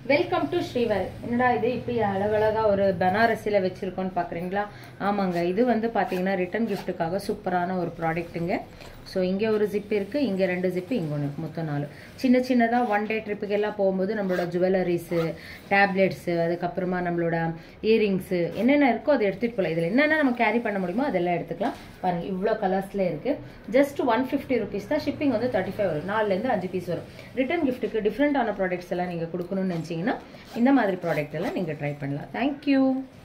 welcome to ஸ்ரீவர் என்னடா இது இப்படி அழகழகா ஒரு பனாரசியில் வச்சுருக்கோன்னு பார்க்குறீங்களா ஆமாங்க இது வந்து பார்த்தீங்கன்னா ரிட்டன் கிஃப்ட்டுக்காக சூப்பரான ஒரு ப்ராடக்ட்டுங்க ஸோ இங்கே ஒரு ஜிப் இருக்குது இங்கே ரெண்டு ஜிப்பு இங்கே ஒன்று மொத்தம் நாலு சின்ன சின்னதாக ஒன் டே ட்ரிப்புக்கு எல்லாம் போகும்போது நம்மளோட ஜுவல்லரிஸு டேப்லெட்ஸு அதுக்கப்புறமா நம்மளோட இயரிங்ஸு என்னென்ன இருக்கோ அதை எடுத்துகிட்டு போகலாம் இதில் என்னென்ன நம்ம கேரி பண்ண முடியுமோ அதெல்லாம் எடுத்துக்கலாம் பாருங்கள் இவ்வளோ கலர்ஸில் இருக்குது ஜஸ்ட் ஒன் ஃபிஃப்டி ருபீஸ் தான் ஷிப்பிங் வந்து தேர்ட்டி ஃபைவ் வரும் நாலுலேருந்து அஞ்சு பீஸ் வரும் ரிட்டன் கிஃப்ட்டுக்கு டிஃப்ரெண்ட்டான ப்ராடக்ட்ஸ் எல்லாம் நீங்கள் கொடுக்கணும்னு நினச்சிங்கன்னா இந்த மாதிரி ப்ராடக்ட் எல்லாம் நீங்கள் ட்ரை பண்ணலாம் தேங்க்யூ